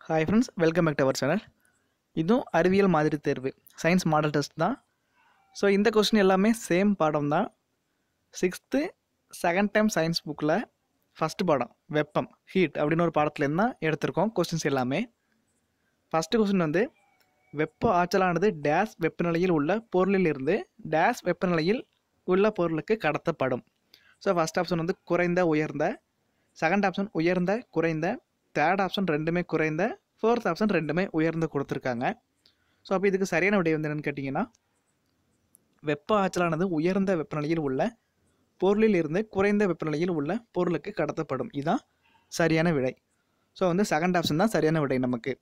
hi friends welcome back to our channel இதுவும் அறிவியல் மாதிரி தேர்வு சயின்ஸ் மாடல் டெஸ்ட் தான் ஸோ இந்த கொஸ்டின் எல்லாமே சேம் பாடம் தான் சிக்ஸ்த்து செகண்ட் டைம் சயின்ஸ் புக்கில் ஃபஸ்ட்டு பாடம் வெப்பம் ஹீட் அப்படின்னு ஒரு பாடத்துலேருந்து தான் எடுத்திருக்கோம் கொஸ்டின்ஸ் எல்லாமே ஃபஸ்ட்டு கொஸ்டின் வந்து வெப்ப ஆற்றலானது டேஸ் வெப்பநிலையில் உள்ள பொருளில் இருந்து டேஸ் வெப்பநிலையில் உள்ள பொருளுக்கு கடத்தப்படும் ஸோ ஃபஸ்ட் ஆப்ஷன் வந்து குறைந்த உயர்ந்த செகண்ட் ஆப்ஷன் உயர்ந்த குறைந்த தேர்ட் ஆப்ஷன் ரெண்டுமே குறைந்த ஃபோர்த் ஆப்ஷன் ரெண்டுமே உயர்ந்த கொடுத்துருக்காங்க ஸோ அப்போ இதுக்கு சரியான விடை வந்து என்னென்னு கேட்டிங்கன்னா வெப்ப ஆற்றலானது உயர்ந்த வெப்பநிலையில் உள்ள பொருளில் இருந்து குறைந்த வெப்பநிலையில் உள்ள பொருளுக்கு கடத்தப்படும் இதுதான் சரியான விடை ஸோ வந்து செகண்ட் ஆப்ஷன் தான் சரியான விடை நமக்கு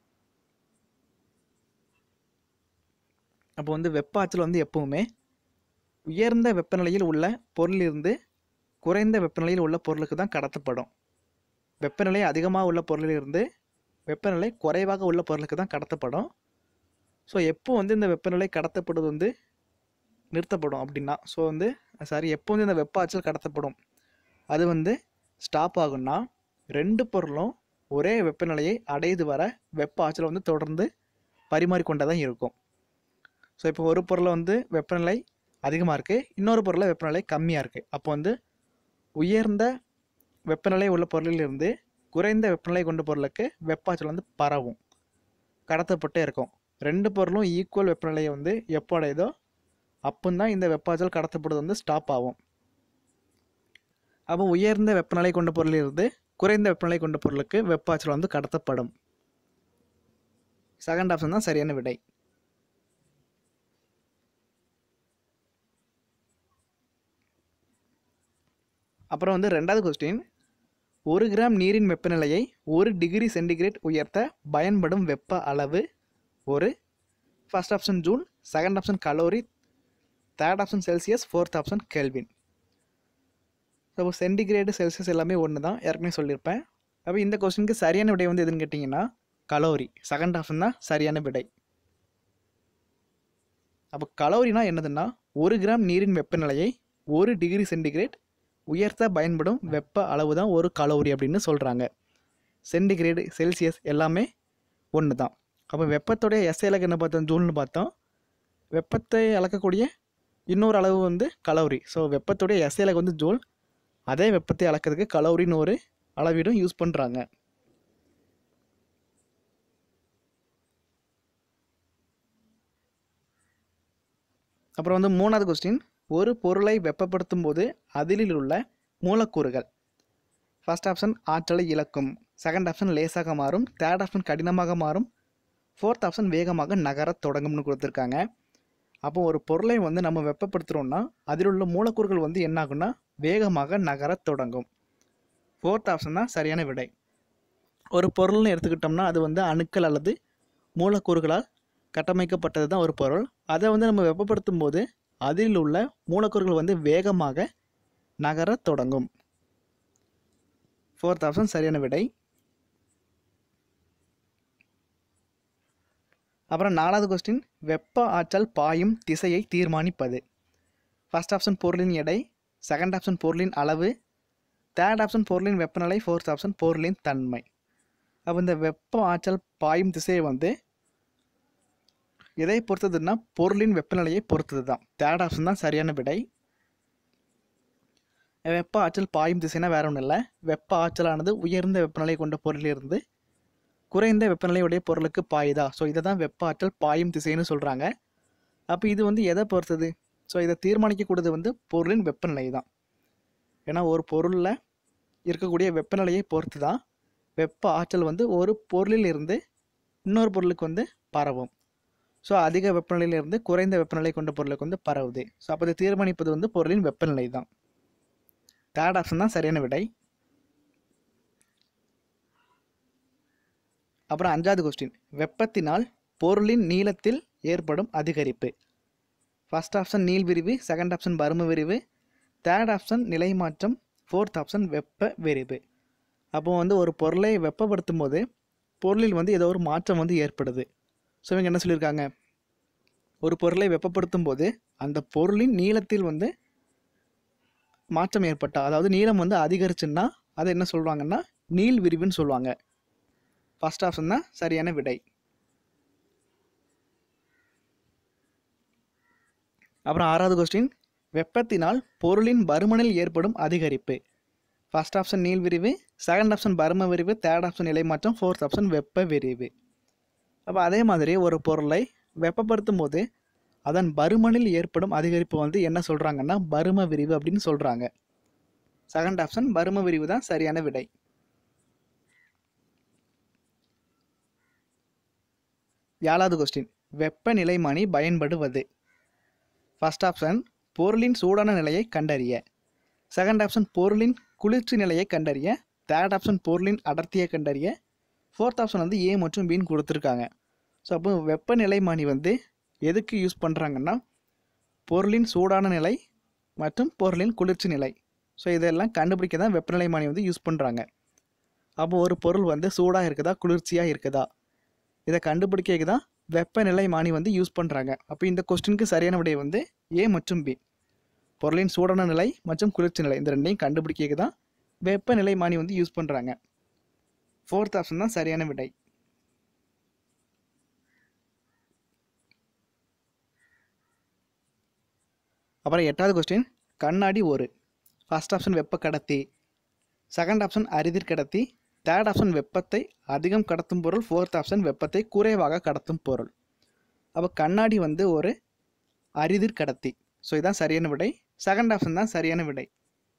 அப்போ வந்து வெப்ப ஆற்றல் வந்து எப்பவுமே உயர்ந்த வெப்பநிலையில் உள்ள பொருளிலிருந்து குறைந்த வெப்பநிலையில் உள்ள பொருளுக்கு தான் கடத்தப்படும் வெப்பநிலை அதிகமாக உள்ள பொருளிலிருந்து வெப்பநிலை குறைவாக உள்ள பொருளுக்கு தான் கடத்தப்படும் ஸோ எப்போ வந்து இந்த வெப்பநிலை கடத்தப்படுவது வந்து நிறுத்தப்படும் அப்படின்னா ஸோ வந்து சாரி எப்போ வந்து இந்த வெப்ப ஆற்றல் கடத்தப்படும் அது வந்து ஸ்டாப் ஆகும்னா ரெண்டு பொருளும் ஒரே வெப்பநிலையை அடையுது வர வெப்ப ஆற்றல் வந்து தொடர்ந்து பரிமாறிக்கொண்டே தான் இருக்கும் ஸோ இப்போ ஒரு பொருளை வந்து வெப்பநிலை அதிகமாக இருக்குது இன்னொரு பொருளில் வெப்பநிலை கம்மியாக இருக்குது அப்போ வந்து உயர்ந்த வெப்பநிலை உள்ள பொருளிலிருந்து குறைந்த வெப்பநிலை கொண்ட பொருளுக்கு வெப்ப ஆற்றல் வந்து பரவும் கடத்தப்பட்டே இருக்கும் ரெண்டு பொருளும் ஈக்குவல் வெப்பநிலையை வந்து எப்போ அடையுதோ அப்போந்தான் இந்த வெப்ப ஆற்றல் கடத்தப்படுறது வந்து ஸ்டாப் ஆகும் அப்போ உயர்ந்த வெப்பநிலை கொண்ட பொருளிலிருந்து குறைந்த வெப்பநிலை கொண்ட பொருளுக்கு வெப்ப ஆற்றல் வந்து கடத்தப்படும் செகண்ட் ஆப்ஷன் தான் சரியான விடை அப்புறம் வந்து ரெண்டாவது கொஸ்டின் ஒரு கிராம் நீரின் வெப்பநிலையை ஒரு டிகிரி சென்டிகிரேட் உயர்த்த பயன்படும் வெப்ப அளவு ஒரு first option joule second option calorie third option Celsius fourth option Kelvin so centigrade Celsius எல்லாமே ஒன்று தான் ஏற்கனவே சொல்லியிருப்பேன் அப்போ இந்த கொஸ்டினுக்கு சரியான விடை வந்து எதுன்னு கேட்டிங்கன்னா கலோரி செகண்ட் ஆப்ஷன் தான் சரியான விடை அப்போ கலோரினா என்னதுன்னா ஒரு கிராம் நீரின் வெப்பநிலையை ஒரு டிகிரி சென்டிகிரேட் உயர்த்த பயன்படும் வெப்ப அளவு தான் ஒரு கலோரி அப்படின்னு சொல்கிறாங்க சென்டிகிரேடு செல்சியஸ் எல்லாமே ஒன்று தான் அப்போ வெப்பத்துடைய எஸ் இலக்கு என்ன பார்த்தோம் ஜூல்னு பார்த்தோம் வெப்பத்தை அளக்கக்கூடிய இன்னொரு அளவு வந்து கலோரி ஸோ வெப்பத்துடைய எஸ் இலக்கு வந்து ஜூல் அதே வெப்பத்தை அளக்கிறதுக்கு கலோரின்னு ஒரு அளவீடும் யூஸ் பண்ணுறாங்க அப்புறம் வந்து மூணாவது கொஸ்டின் ஒரு பொருளை வெப்பப்படுத்தும் போது அதிலில் உள்ள மூலக்கூறுகள் ஃபர்ஸ்ட் ஆப்ஷன் ஆற்றலை இழக்கும் செகண்ட் ஆப்ஷன் லேசாக மாறும் தேர்ட் ஆப்ஷன் கடினமாக மாறும் ஃபோர்த் ஆப்ஷன் வேகமாக நகரத் தொடங்கும்னு கொடுத்துருக்காங்க அப்போ ஒரு பொருளை வந்து நம்ம வெப்பப்படுத்துகிறோம்னா அதில் உள்ள மூலக்கூறுகள் வந்து என்ன ஆகும்னா வேகமாக நகரத் தொடங்கும் ஃபோர்த் ஆப்ஷன் தான் சரியான விடை ஒரு பொருள்னு எடுத்துக்கிட்டோம்னா அது வந்து அணுக்கள் அல்லது மூலக்கூறுகளால் கட்டமைக்கப்பட்டது தான் ஒரு பொருள் அதை வந்து நம்ம வெப்பப்படுத்தும் போது அதில் உள்ள மூலக்கூறுகள் வந்து வேகமாக நகரத் தொடங்கும் ஃபோர்த் ஆப்ஷன் சரியான விடை அப்புறம் நாலாவது கொஸ்டின் வெப்ப ஆற்றல் பாயும் திசையை தீர்மானிப்பது ஃபர்ஸ்ட் ஆப்ஷன் பொருளின் எடை செகண்ட் ஆப்ஷன் பொருளின் அளவு தேர்ட் ஆப்ஷன் பொருளின் வெப்பநிலை ஃபோர்த் ஆப்ஷன் பொருளின் தன்மை அப்போ இந்த வெப்ப ஆற்றல் பாயும் திசையை வந்து எதை பொறுத்ததுன்னா பொருளின் வெப்பநிலையை பொறுத்தது தான் தேர்ட் ஆப்ஷன் தான் சரியான விடை வெப்ப ஆற்றல் பாயும் திசைனா வேற ஒன்றும் இல்லை வெப்ப ஆற்றலானது உயர்ந்த வெப்பநிலை கொண்ட பொருளிலிருந்து குறைந்த வெப்பநிலையுடைய பொருளுக்கு பாயுதா ஸோ இதை தான் வெப்ப ஆற்றல் பாயும் திசைன்னு சொல்கிறாங்க அப்போ இது வந்து எதை பொறுத்தது ஸோ இதை தீர்மானிக்கக்கூடியது வந்து பொருளின் வெப்பநிலை தான் ஏன்னா ஒரு பொருளில் இருக்கக்கூடிய வெப்பநிலையை பொறுத்து தான் வெப்ப ஆற்றல் வந்து ஒரு பொருளில் இருந்து இன்னொரு பொருளுக்கு வந்து பரவும் ஸோ அதிக வெப்பநிலையிலிருந்து குறைந்த வெப்பநிலை கொண்ட பொருளுக்கு வந்து பரவுது ஸோ அப்போ இதை தீர்மானிப்பது வந்து பொருளின் வெப்பநிலை தான் தேர்ட் ஆப்ஷன் தான் சரியான விடை அப்புறம் அஞ்சாவது கொஸ்டின் வெப்பத்தினால் பொருளின் நீளத்தில் ஏற்படும் அதிகரிப்பு ஃபர்ஸ்ட் ஆப்ஷன் நீள் விரிவு செகண்ட் ஆப்ஷன் பரும விரிவு தேர்ட் ஆப்ஷன் நிலை மாற்றம் ஃபோர்த் ஆப்ஷன் வெப்ப விரிவு அப்போ வந்து ஒரு பொருளை வெப்பப்படுத்தும் போது பொருளில் வந்து ஏதோ ஒரு மாற்றம் வந்து ஏற்படுது ஸோ இவங்க என்ன சொல்லியிருக்காங்க ஒரு பொருளை வெப்பப்படுத்தும் போது அந்த பொருளின் நீளத்தில் வந்து மாற்றம் ஏற்பட்டா அதாவது நீளம் வந்து அதிகரிச்சுன்னா அதை என்ன சொல்கிறாங்கன்னா நீள் விரிவுன்னு சொல்லுவாங்க ஃபர்ஸ்ட் ஆப்ஷன் தான் சரியான விடை அப்புறம் ஆறாவது கொஸ்டின் வெப்பத்தினால் பொருளின் பருமனில் ஏற்படும் அதிகரிப்பு ஃபர்ஸ்ட் ஆப்ஷன் நீள் விரிவு செகண்ட் ஆப்ஷன் பரும விரிவு தேர்ட் ஆப்ஷன் நிலைமாற்றம் ஃபோர்த் ஆப்ஷன் வெப்ப விரிவு அப்போ அதே மாதிரி ஒரு பொருளை வெப்பப்படுத்தும் போது அதன் பருமனில் ஏற்படும் அதிகரிப்பு வந்து என்ன சொல்கிறாங்கன்னா பரும விரிவு அப்படின்னு சொல்கிறாங்க செகண்ட் ஆப்ஷன் பரும விரிவு தான் சரியான விடை ஏழாவது கொஸ்டின் வெப்பநிலைமானி பயன்படுவது ஃபர்ஸ்ட் ஆப்ஷன் பொருளின் சூடான நிலையை கண்டறிய செகண்ட் ஆப்ஷன் பொருளின் குளிர்ச்சி நிலையை கண்டறிய தேர்ட் ஆப்ஷன் பொருளின் அடர்த்தியை கண்டறிய ஃபோர்த் ஆப்ஷன் வந்து ஏ மற்றும் பின்னு கொடுத்துருக்காங்க ஸோ அப்போ வெப்பநிலைமானி வந்து எதுக்கு யூஸ் பண்ணுறாங்கன்னா பொருளின் சூடான நிலை மற்றும் பொருளின் குளிர்ச்சி நிலை ஸோ இதெல்லாம் கண்டுபிடிக்க தான் வெப்பநிலைமானி வந்து யூஸ் பண்ணுறாங்க அப்போ ஒரு பொருள் வந்து சூடாக இருக்குதா குளிர்ச்சியாக இருக்குதா இதை கண்டுபிடிக்க தான் வெப்பநிலைமானி வந்து யூஸ் பண்ணுறாங்க அப்போ இந்த கொஸ்டினுக்கு சரியான விடை வந்து ஏ மற்றும் பி பொருளின் சூடான நிலை மற்றும் குளிர்ச்சி நிலை இந்த ரெண்டையும் கண்டுபிடிக்க தான் வெப்பநிலைமானி வந்து யூஸ் பண்ணுறாங்க ஃபோர்த் ஆப்ஷன் தான் சரியான விடை அப்புறம் எட்டாவது கொஸ்டின் கண்ணாடி ஒரு ஃபர்ஸ்ட் ஆப்ஷன் வெப்ப கடத்தி செகண்ட் ஆப்ஷன் அரிதிர் கடத்தி தேர்ட் ஆப்ஷன் வெப்பத்தை அதிகம் கடத்தும் பொருள் ஃபோர்த் ஆப்ஷன் வெப்பத்தை குறைவாக கடத்தும் பொருள் அப்போ கண்ணாடி வந்து ஒரு அரிதிர் கடத்தி ஸோ இதான் சரியான விடை செகண்ட் ஆப்ஷன் தான் சரியான விடை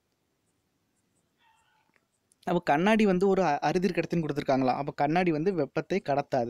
அப்போ கண்ணாடி வந்து ஒரு அ- அரிதிர் கடத்தின்னு கொடுத்துருக்காங்களா அப்போ கண்ணாடி வந்து வெப்பத்தை கடத்தாது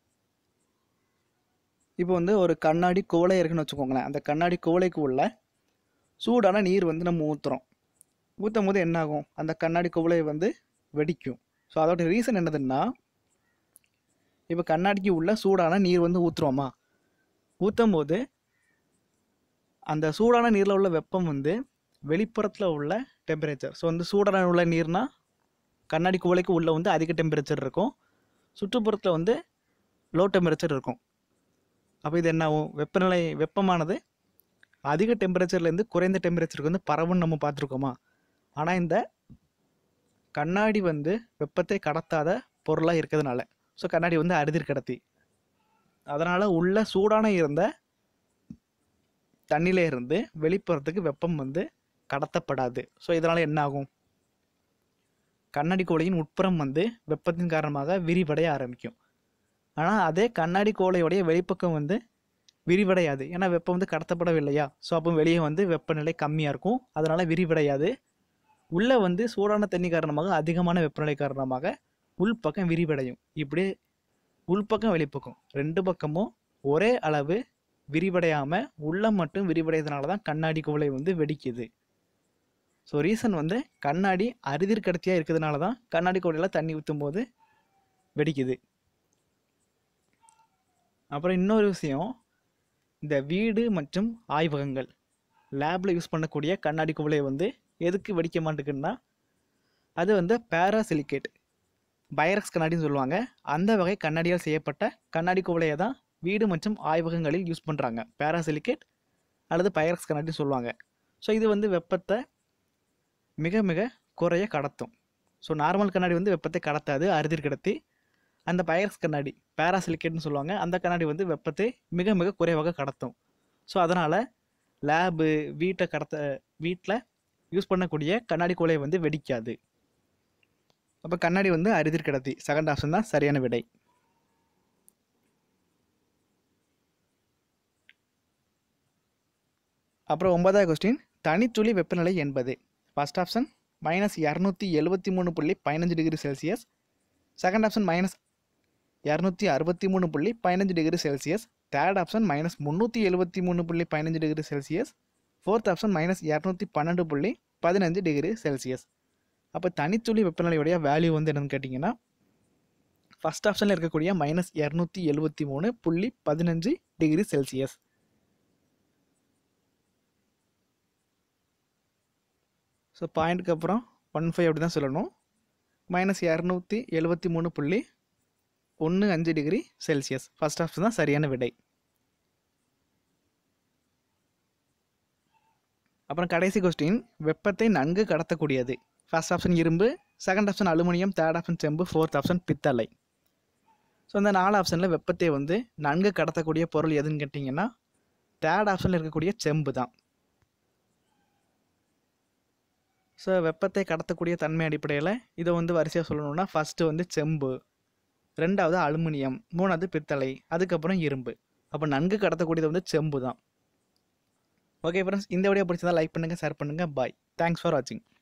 இப்போ வந்து ஒரு கண்ணாடி குவளை இருக்குன்னு வச்சுக்கோங்களேன் அந்த கண்ணாடி குவளைக்கு உள்ள சூடான நீர் வந்து நம்ம ஊற்றுறோம் ஊற்றும் போது என்ன ஆகும் அந்த கண்ணாடி குவளை வந்து வெடிக்கும் ஸோ அதோட ரீசன் என்னதுன்னா இப்போ கண்ணாடிக்கு உள்ள சூடான நீர் வந்து ஊற்றுறோமா ஊற்றும் போது அந்த சூடான நீரில் உள்ள வெப்பம் வந்து வெளிப்புறத்தில் உள்ள டெம்பரேச்சர் ஸோ வந்து சூடான உள்ள நீர்னா கண்ணாடி குவளைக்கு உள்ள வந்து அதிக டெம்பரேச்சர் இருக்கும் சுற்றுப்புறத்தில் வந்து லோ டெம்பரேச்சர் இருக்கும் அப்போ இது என்ன ஆகும் வெப்பநிலை வெப்பமானது அதிக டெம்பரேச்சர்லேருந்து குறைந்த டெம்பரேச்சருக்கு வந்து பரவுன்னு நம்ம பார்த்துருக்கோமா ஆனால் இந்த கண்ணாடி வந்து வெப்பத்தை கடத்தாத பொருளாக இருக்கிறதுனால ஸோ கண்ணாடி வந்து அரிதிர் கடத்தி அதனால் உள்ள சூடான இருந்த தண்ணியில இருந்து வெளிப்புறத்துக்கு வெப்பம் வந்து கடத்தப்படாது ஸோ இதனால் என்ன ஆகும் கண்ணாடி கோலையின் உட்புறம் வந்து வெப்பத்தின் காரணமாக விரிவடைய ஆரம்பிக்கும் ஆனால் அதே கண்ணாடி கோலையுடைய வெளிப்பக்கம் வந்து விரிவடையாது ஏன்னா வெப்பம் வந்து கடத்தப்படவில்லையா ஸோ அப்போ வெளியே வந்து வெப்பநிலை கம்மியாக இருக்கும் அதனால் விரிவடையாது உள்ளே வந்து சூடான தண்ணி காரணமாக அதிகமான வெப்பநிலை காரணமாக உள்பக்கம் விரிவடையும் இப்படி உள்பக்கம் வெளிப்பக்கம் ரெண்டு பக்கமும் ஒரே அளவு விரிவடையாமல் உள்ள மட்டும் விரிவடையதுனால தான் கண்ணாடி குவளை வந்து வெடிக்குது ஸோ ரீசன் வந்து கண்ணாடி அரிதிர் கடத்தியாக இருக்கிறதுனால தான் கண்ணாடி குவளையில் தண்ணி ஊற்றும் போது வெடிக்குது அப்புறம் இன்னொரு விஷயம் இந்த வீடு மற்றும் ஆய்வகங்கள் லேபில் யூஸ் பண்ணக்கூடிய கண்ணாடி குவளை வந்து எதுக்கு வெடிக்க மாட்டேங்குன்னா அது வந்து பேராசிலிகேட் பைரக்ஸ் கண்ணாடின்னு சொல்லுவாங்க அந்த வகை கண்ணாடியால் செய்யப்பட்ட கண்ணாடி குவளையை தான் வீடு மற்றும் ஆய்வகங்களில் யூஸ் பண்ணுறாங்க பேராசிலிகேட் அல்லது பைரக்ஸ் கண்ணாடின்னு சொல்லுவாங்க ஸோ இது வந்து வெப்பத்தை மிக மிக குறைய கடத்தும் ஸோ நார்மல் கண்ணாடி வந்து வெப்பத்தை கடத்தாது அறுதிர் கடத்தி அந்த பைரக்ஸ் கண்ணாடி பேராசிலிகேட்னு சொல்லுவாங்க அந்த கண்ணாடி வந்து வெப்பத்தை மிக மிக குறைவாக கடத்தும் ஸோ அதனால் லேபு வீட்டை கடத்த வீட்டில் யூஸ் பண்ணக்கூடிய கண்ணாடி குவளை வந்து வெடிக்காது அப்போ கண்ணாடி வந்து அரிதிர் கடத்தி செகண்ட் ஆப்ஷன் தான் சரியான விடை அப்புறம் ஒன்பதாவது கொஸ்டின் தனித்துளி வெப்பநிலை என்பது ஃபர்ஸ்ட் ஆப்ஷன் மைனஸ் இரநூத்தி எழுபத்தி மூணு புள்ளி பதினஞ்சு degree Celsius second option minus இரநூத்தி அறுபத்தி மூணு புள்ளி பதினஞ்சு degree Celsius third option minus முந்நூற்றி எழுபத்தி மூணு புள்ளி பதினஞ்சு degree Celsius fourth option minus இரநூத்தி பன்னெண்டு புள்ளி பதினஞ்சு டிகிரி செல்சியஸ் அப்போ தனித்துளி வெப்பநிலையுடைய வேல்யூ வந்து என்னன்னு கேட்டிங்கன்னா ஃபர்ஸ்ட் ஆப்ஷனில் இருக்கக்கூடிய மைனஸ் இரநூத்தி எழுபத்தி மூணு புள்ளி பதினஞ்சு டிகிரி செல்சியஸ் ஸோ பாயிண்ட்டுக்கு அப்புறம் ஒன் ஃபைவ் அப்படி தான் சொல்லணும் மைனஸ் இரநூத்தி எழுபத்தி மூணு புள்ளி ஒன்று அஞ்சு டிகிரி செல்சியஸ் ஃபர்ஸ்ட் ஆப்ஷன் தான் சரியான விடை அப்புறம் கடைசி கொஸ்டின் வெப்பத்தை நன்கு கடத்தக்கூடியது ஃபர்ஸ்ட் ஆப்ஷன் இரும்பு second option aluminium third option செம்பு ஃபோர்த் ஆப்ஷன் பித்தளை ஸோ இந்த நாலு ஆப்ஷனில் வெப்பத்தை வந்து நன்கு கடத்தக்கூடிய பொருள் எதுன்னு கேட்டிங்கன்னா தேர்ட் ஆப்ஷனில் இருக்கக்கூடிய செம்பு தான் ஸோ வெப்பத்தை கடத்தக்கூடிய தன்மை அடிப்படையில் இதை வந்து வரிசையாக சொல்லணும்னா ஃபஸ்ட்டு வந்து செம்பு ரெண்டாவது அலுமினியம் மூணாவது பித்தளை அதுக்கப்புறம் இரும்பு அப்போ நன்கு கடத்தக்கூடியது வந்து செம்பு தான் ஓகே ஃப்ரெண்ட்ஸ் இந்த வீடியோ பிடிச்சதா லைக் பண்ணுங்கள் ஷேர் பண்ணுங்கள் பாய் தேங்க்ஸ் ஃபார் வாட்சிங்